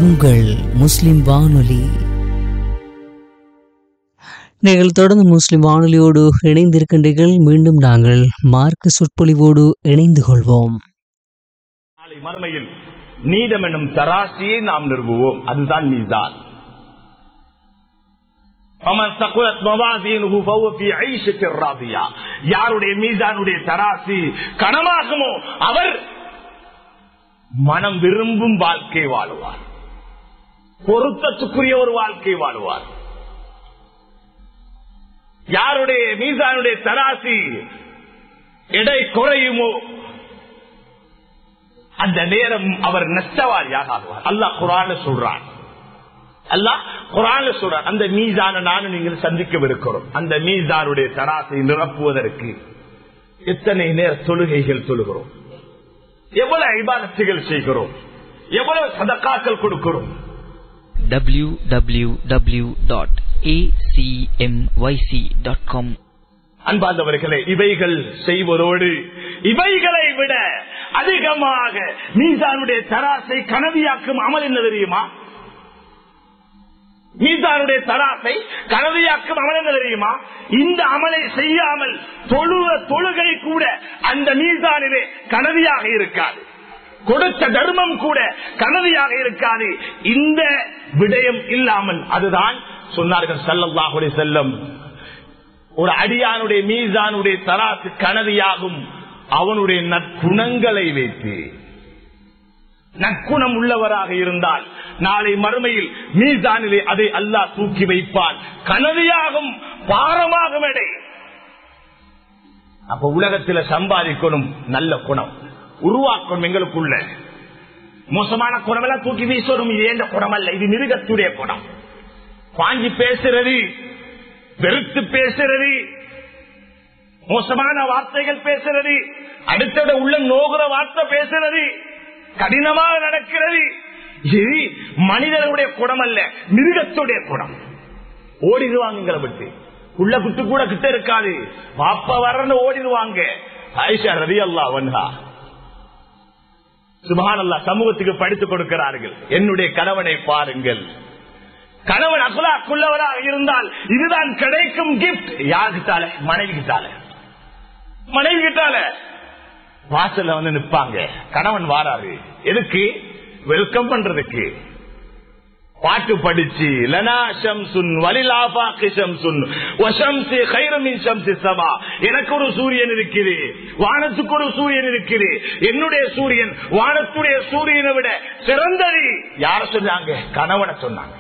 உங்கள் முஸ்லிம் வானொலி நீங்கள் தொடர்ந்து முஸ்லிம் வானொலியோடு இணைந்திருக்கின்றீர்கள் மீண்டும் நாங்கள் மார்க்க சொற்பொழிவோடு இணைந்து கொள்வோம் நாளை மறுமையில் நீதம் என்னும் தராசியை நாம் நிறுவுவோம் அதுதான் மீதான் யாருடைய மீதானுடைய தராசி கனமாகுமோ அவர் மனம் விரும்பும் வாழ்க்கை வாழுவார் பொருத்தத்துக்குரிய ஒரு வாழ்க்கை வாழுவார் யாருடைய மீதானுடைய தராசி எடை குறையுமோ அந்த நேரம் அவர் நஷ்டவாரியாக ஆகுவார் அல்லாஹ் குரான் சொல்றான் அல்லாஹ் குரான் சொல்றான் அந்த மீதான நானும் நீங்கள் சந்திக்கவிருக்கிறோம் அந்த மீதானுடைய தராசை நிரப்புவதற்கு எத்தனை நேர தொழுகைகள் தொழுகிறோம் எவ்வளவு ஐபாதத்துகள் செய்கிறோம் எவ்வளவு சதக்காக்கள் கொடுக்கிறோம் www.acmyc.com அன்பார்ந்தவர்களே இவைகள் செய்வதோடு இவைகளை விட அதிகமாக மீசானுடைய தராசை கனவியாக்கும் அமல் என்ன தெரியுமா மீசானுடைய தராசை கனவியாக்கும் அமல் என்ன தெரியுமா இந்த அமலை செய்யாமல் தொழுவ தொழுகை கூட அந்த மீசானிலே கனவியாக இருக்காது கொடுத்த தர்மம் கூட கனவியாக இருக்காது இந்த விடயம் இல்லாமல் அதுதான் சொன்னார்கள் சல்லல்லாஹுடைய செல்லம் ஒரு அடியானுடைய மீசானுடைய தராசு கனவியாகும் அவனுடைய நற்குணங்களை வைத்து நற்குணம் உள்ளவராக இருந்தால் நாளை மறுமையில் மீசானிலே அதை அல்லாஹ் தூக்கி வைப்பான் கனவியாகும் பாரமாகும் எடை அப்ப உலகத்தில் சம்பாதிக்கணும் நல்ல குணம் உருவாக்கணும் எங்களுக்குள்ள மோசமான குணம் எல்லாம் தூக்கி வீசணும் இது ஏந்த குணம் அல்ல இது மிருகத்துடைய குணம் வாங்கி பேசுறது வெறுத்து பேசுறது மோசமான வார்த்தைகள் பேசுறது அடுத்தத உள்ள நோகுற வார்த்தை பேசுறது கடினமாக நடக்கிறது இது மனிதனுடைய குணம் அல்ல மிருகத்துடைய குணம் ஓடிடுவாங்க விட்டு உள்ள குட்டு கூட கிட்ட இருக்காது பாப்பா வரன்னு ஓடிடுவாங்க ஆயிஷா ரவி அல்லா வன்ஹா சுபான் அல்லா சமூகத்துக்கு படித்துக் கொடுக்கிறார்கள் என்னுடைய கணவனை பாருங்கள் கணவன் அகுலாக்குள்ளவராக இருந்தால் இதுதான் கிடைக்கும் கிஃப்ட் யாருக்கிட்டால மனைவி கிட்டால மனைவி கிட்டால வாசல்ல வந்து நிப்பாங்க கணவன் வாராரு எதுக்கு வெல்கம் பண்றதுக்கு பாட்டு படிச்சு லனா ஷம்சுன் வலிலாபாக்கு ஷம்சுன் வஷம்சி கைரமின் ஷம்சி சமா எனக்கு ஒரு சூரியன் இருக்குது வானத்துக்கு ஒரு சூரியன் இருக்குது என்னுடைய சூரியன் வானத்துடைய சூரியனை விட சிறந்தது யார சொன்னாங்க கணவனை சொன்னாங்க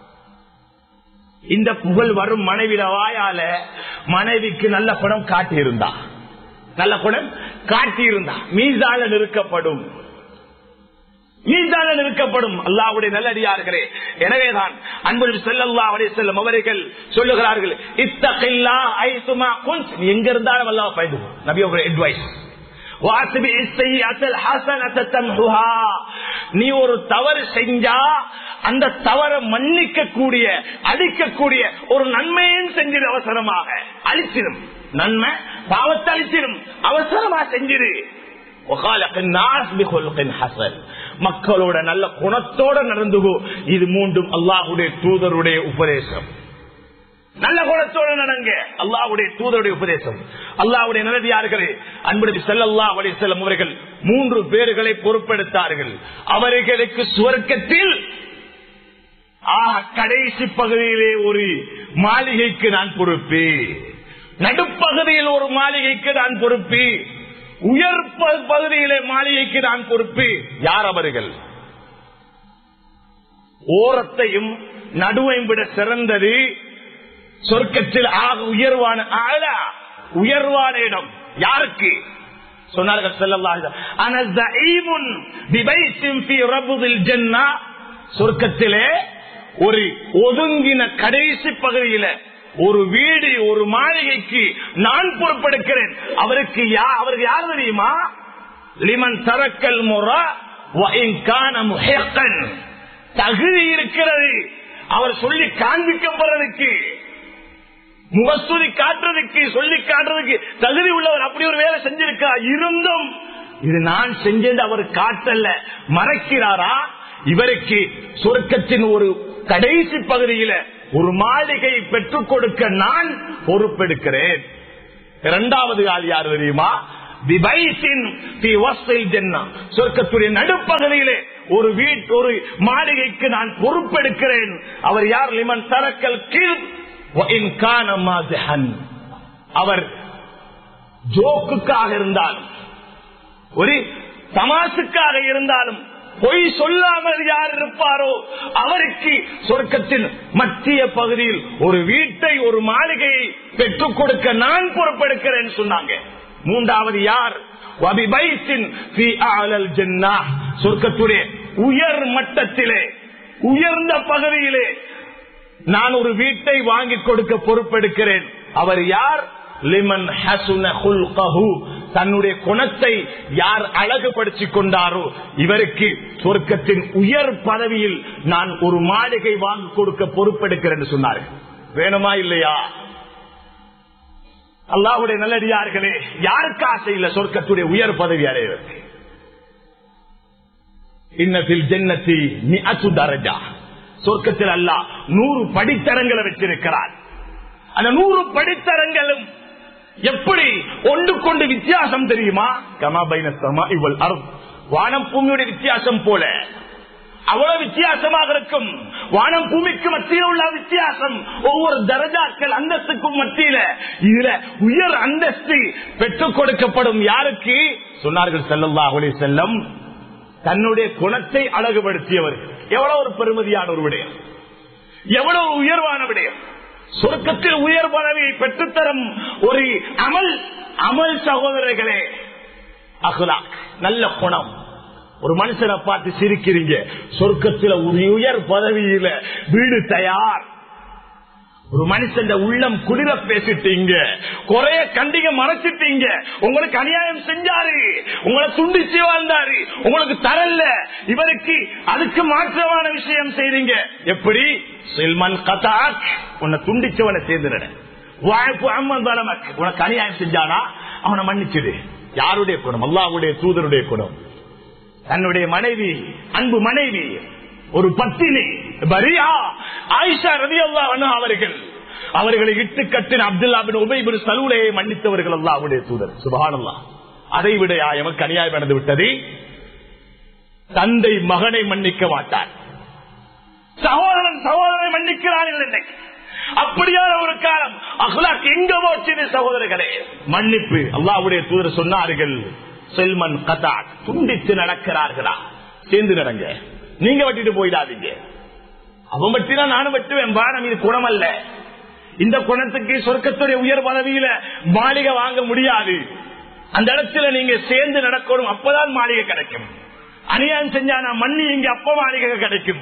இந்த புகழ் வரும் மனைவிட வாயால மனைவிக்கு நல்ல குணம் காட்டி இருந்தா நல்ல குணம் காட்டி இருந்தா மீசால நிறுக்கப்படும் மீசால நிறுக்கப்படும் அல்லாவுடைய நல்லடியார்களே எனவேதான் அன்பு செல்லல்லா அவரே செல்லும் அவர்கள் சொல்லுகிறார்கள் இத்தகைல்லா ஐசுமா குன்ஸ் நீ எங்க இருந்தாலும் அல்லா பயந்து நபி ஒரு அட்வைஸ் நீ ஒரு தவறு செஞ்சா அந்த தவறை மன்னிக்க கூடிய அழிக்கக்கூடிய ஒரு நன்மையும் செஞ்சிரு அவசரமாக அழிச்சிடும் நன்மை பாவத்தை அழிச்சிடும் அவசரமா செஞ்சிரு மக்களோட நல்ல குணத்தோட நடந்துகோ இது மூன்றும் அல்லாஹுடைய தூதருடைய உபதேசம் நல்ல குணத்தோடு நடங்க அல்லாவுடைய தூதருடைய உபதேசம் அல்லாவுடைய நல்லடியார்களே அன்புடைய செல்லல்லா அவருடைய செல்லும் அவர்கள் மூன்று பேர்களை பொறுப்பெடுத்தார்கள் அவர்களுக்கு சுவர்க்கத்தில் கடைசி பகுதியிலே ஒரு மாளிகைக்கு நான் பொறுப்பு நடுப்பகுதியில் ஒரு மாளிகைக்கு நான் பொறுப்பு உயர் பகுதியிலே மாளிகைக்கு நான் பொறுப்பு யார் அவர்கள் ஓரத்தையும் நடுவையும் விட சிறந்தது சொர்க்கத்தில் ஆக உயர்வான ஆளா உயர்வான இடம் யாருக்கு சொன்னார்கள் சொர்க்கத்திலே ஒரு ஒதுங்கின கடைசி பகுதியில ஒரு வீடு ஒரு மாளிகைக்கு நான் பொறுப்பெடுக்கிறேன் அவருக்கு அவருக்கு யார் தெரியுமா லிமன் தரக்கல் முறை தகுதி இருக்கிறது அவர் சொல்லி காண்பிக்கப்படுறதுக்கு முகஸ்துதி காட்டுறதுக்கு சொல்லி காட்டுறதுக்கு தகுதி உள்ளவர் அப்படி ஒரு வேலை செஞ்சிருக்கா இருந்தும் இது நான் செஞ்சது அவர் காட்டல மறைக்கிறாரா இவருக்கு சொர்க்கத்தின் ஒரு கடைசி பகுதியில ஒரு மாளிகை பெற்றுக் கொடுக்க நான் பொறுப்பெடுக்கிறேன் இரண்டாவது ஆள் யார் தெரியுமா விபைத்தின் ஃபி வஸ்தில் ஜன்னா. சொர்க்கத்துடைய நடுப்பகுதியிலே ஒரு வீட் ஒரு மாளிகைக்கு நான் பொறுப்பெடுக்கிறேன் அவர் யார் லிமன் தரக்கல் கீழ் வஇன் கான மாதிஹன். அவர் ஜோக்குக்காக இருந்தாலும் ஒரு தமாசுக்காக இருந்தாலும் பொய் சொல்லாமல் யார் இருப்பாரோ அவருக்கு சொர்க்கத்தின் மத்திய பகுதியில் ஒரு வீட்டை ஒரு மாளிகையை பெற்றுக் கொடுக்க நான் பொறுப்பெடுக்கிறேன் சொன்னாங்க மூன்றாவது யார் வபிபைத்தின் ஃபீ அஅலல் ஜன்னah. சொர்க்கத்துடைய உயர் மட்டத்திலே உயர்ந்த பகுதியிலே நான் ஒரு வீட்டை வாங்கி கொடுக்க பொறுப்பெடுக்கிறேன் அவர் யார் லிமன் ஹசுன ஹுல்கஹு. தன்னுடைய குணத்தை யார் அழகுபடுத்திக் கொண்டாரோ இவருக்கு சொர்க்கத்தின் உயர் பதவியில் நான் ஒரு மாளிகை வாங்கி கொடுக்க பொறுப்பெடுக்கிறேன் என்று சொன்னார்கள் வேணுமா இல்லையா அல்லாஹ்வுடைய நல்லடியார்களே யாருக்கு ஆசை இல்ல சொர்க்கத்துடைய உயர் பதவி அடைவதற்கு இன்னத்தில் ஜென்னத்தி மிஅத்து தரஜா சொர்க்கத்தில் அல்லாஹ் நூறு படித்தரங்களை வச்சிருக்கிறார் அந்த நூறு படித்தரங்களும் எப்படி ஒன்று கொண்டு வித்தியாசம் தெரியுமா கமாபைன சமா இவள் அருள் வானம் பூமியுடைய வித்தியாசம் போல அவ்வளவு வித்தியாசமாக இருக்கும் வானம் பூமிக்கு மத்தியில் உள்ள வித்தியாசம் ஒவ்வொரு தரஜாக்கள் அந்தஸ்துக்கும் மத்தியில இதுல உயர் அந்தஸ்து பெற்றுக் கொடுக்கப்படும் யாருக்கு சொன்னார்கள் செல்லல்லாஹு அலைஹி செல்லம் தன்னுடைய குணத்தை அழகுபடுத்தியவர் எவ்வளவு ஒரு பெருமதியான ஒரு விடயம் எவ்வளவு உயர்வான விடயம் சொர்க்கத்தில் உயர் பதவியை பெற்றுத்தரும் ஒரு அமல் அமல் சகோதரர்களே அகுலாக் நல்ல குணம் ஒரு மனுஷனை பார்த்து சிரிக்கிறீங்க சொர்க்கத்தில் ஒரு உயர் பதவியில வீடு தயார் ஒரு மனுஷன் உள்ளம் குளிர பேசிட்டீங்க குறைய கண்டிக மறைச்சிட்டீங்க உங்களுக்கு அநியாயம் செஞ்சாரு உங்களை துண்டிச்சு வாழ்ந்தாரு உங்களுக்கு தரல இவருக்கு அதுக்கு மாற்றமான விஷயம் செய்றீங்க எப்படி சில்மன் கதாக் உன்னை துண்டிச்சவனை சேர்ந்துட வாழ்ப்பு அம்மன் பலமக் உனக்கு அநியாயம் செஞ்சானா அவனை மன்னிச்சிடு யாருடைய குணம் அல்லாவுடைய தூதருடைய குணம் தன்னுடைய மனைவி அன்பு மனைவி ஒரு பத்தினி பரியா ஆயிஷா ரவி அல்லா அவர்கள் அவர்களை இட்டு கட்டின அப்துல்லா பின் உபைபின் சலூலையை மன்னித்தவர்கள் அல்லாவுடைய தூதர் சுபஹானல்லா அதை விட எமக்கு அநியாயம் நடந்து விட்டது தந்தை மகனை மன்னிக்க மாட்டார் சகோதரன் சகோதரனை மன்னிக்கிறார்கள் இன்னைக்கு அப்படியான ஒரு காலம் அஹ்லாக் எங்க போச்சு சகோதரர்களே மன்னிப்பு அல்லாவுடைய தூதர் சொன்னார்கள் செல்மன் கதா துண்டித்து நடக்கிறார்களா சேர்ந்து நடங்க நீங்க வெட்டிட்டு போயிடாதீங்க அவன் வெட்டினா நானும் வெட்டுவேன் பாரம் இது குணம் அல்ல இந்த குணத்துக்கு சொர்க்கத்துடைய உயர் பதவியில மாளிகை வாங்க முடியாது அந்த இடத்துல நீங்க சேர்ந்து நடக்கணும் அப்பதான் மாளிகை கிடைக்கும் அநியாயம் செஞ்சா நான் மண்ணி இங்க அப்ப மாளிகை கிடைக்கும்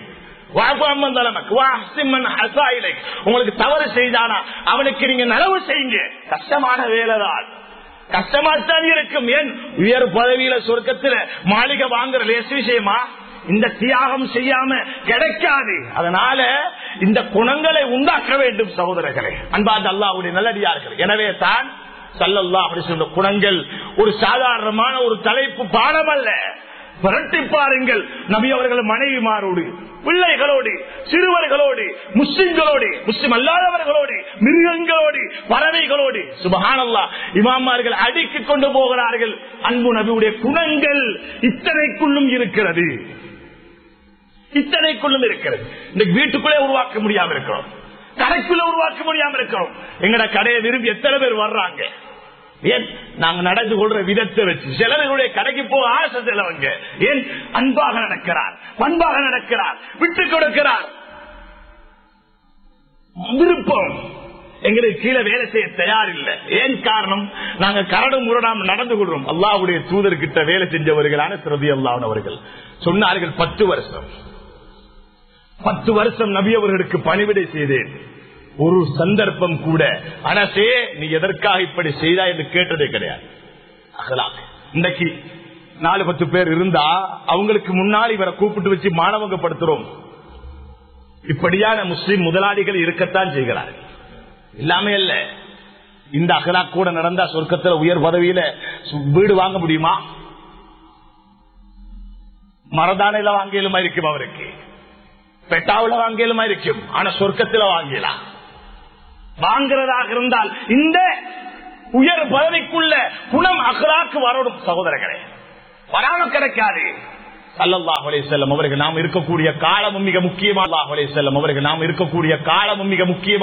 உங்களுக்கு தவறு செய்தானா அவனுக்கு நீங்க நலவு செய்யுங்க கஷ்டமான வேலைதான் கஷ்டமாத்தான் இருக்கும் ஏன் உயர் பதவியில சொர்க்கத்துல மாளிகை வாங்குற லேசு விஷயமா இந்த தியாகம் செய்யாம கிடைக்காது அதனால இந்த குணங்களை உண்டாக்க வேண்டும் சகோதரர்களே அன்பாது அல்லாவுடைய நல்லடியார்கள் எனவே தான் சல்லல்லா அப்படி சொன்ன குணங்கள் ஒரு சாதாரணமான ஒரு தலைப்பு பாடம் அல்ல புரட்டி பாருங்கள் நபி அவர்கள் மனைவிமாரோடு பிள்ளைகளோடு சிறுவர்களோடு முஸ்லிம்களோடு முஸ்லிம் அல்லாதவர்களோடு மிருகங்களோடு பறவைகளோடு சுபகானல்லா இமாமார்கள் அடுக்கி கொண்டு போகிறார்கள் அன்பு நபியுடைய குணங்கள் இத்தனைக்குள்ளும் இருக்கிறது இத்தனைக்குள்ளும் இருக்கிறது இந்த வீட்டுக்குள்ளே உருவாக்க முடியாம இருக்கிறோம் கடைக்குள்ள உருவாக்க முடியாம இருக்கிறோம் எங்கட கடையை விரும்பி எத்தனை பேர் வர்றாங்க ஏன் நாங்க நடந்து கொள்ற விதத்தை வச்சு சிலர்களுடைய கடைக்கு போக ஆசை செலவங்க ஏன் அன்பாக நடக்கிறார் பண்பாக நடக்கிறார் விட்டு கொடுக்கிறார் விருப்பம் எங்களுக்கு கீழே வேலை செய்ய தயார் இல்லை ஏன் காரணம் நாங்க கரடு முரடாம நடந்து கொள்றோம் அல்லாவுடைய தூதர் கிட்ட வேலை செஞ்சவர்களான சிறதி அல்லானவர்கள் சொன்னார்கள் பத்து வருஷம் பத்து வருஷம் நபி அவர்களுக்கு பணிவிடை செய்தேன் ஒரு சந்தர்ப்பம் கூட அனசே நீ எதற்காக இப்படி செய்தா என்று கேட்டதே கிடையாது அகலாக் இன்றைக்கு நாலு பத்து பேர் இருந்தா அவங்களுக்கு முன்னால் இவரை கூப்பிட்டு வச்சு மாணவங்கப்படுத்துறோம் இப்படியான முஸ்லிம் முதலாளிகள் இருக்கத்தான் செய்கிறார்கள் எல்லாமே அல்ல இந்த அகலாக் கூட நடந்தா சொர்க்கத்துல உயர் பதவியில வீடு வாங்க முடியுமா மரதானையில வாங்கியலுமா இருக்கும் அவருக்கு பெட்டாவுல வாங்கியலுமா இருக்கும் ஆனா சொர்க்கத்துல வாங்கலாம் வாங்குறதாக இருந்தால் இந்த உயர் பதவிக்குள்ள குணம் அகலாக்கு வரணும் சகோதரர்களே வராம கிடைக்காது சல்லல்லாஹு அலைஹி வஸல்லம் அவர்கள் நாம் இருக்கக்கூடிய காலமும் மிக முக்கியமாக அல்லாஹு அலைஹி வஸல்லம் அவர்கள் நாம் இருக்கக்கூடிய காலமும் மிக முக்கியமாக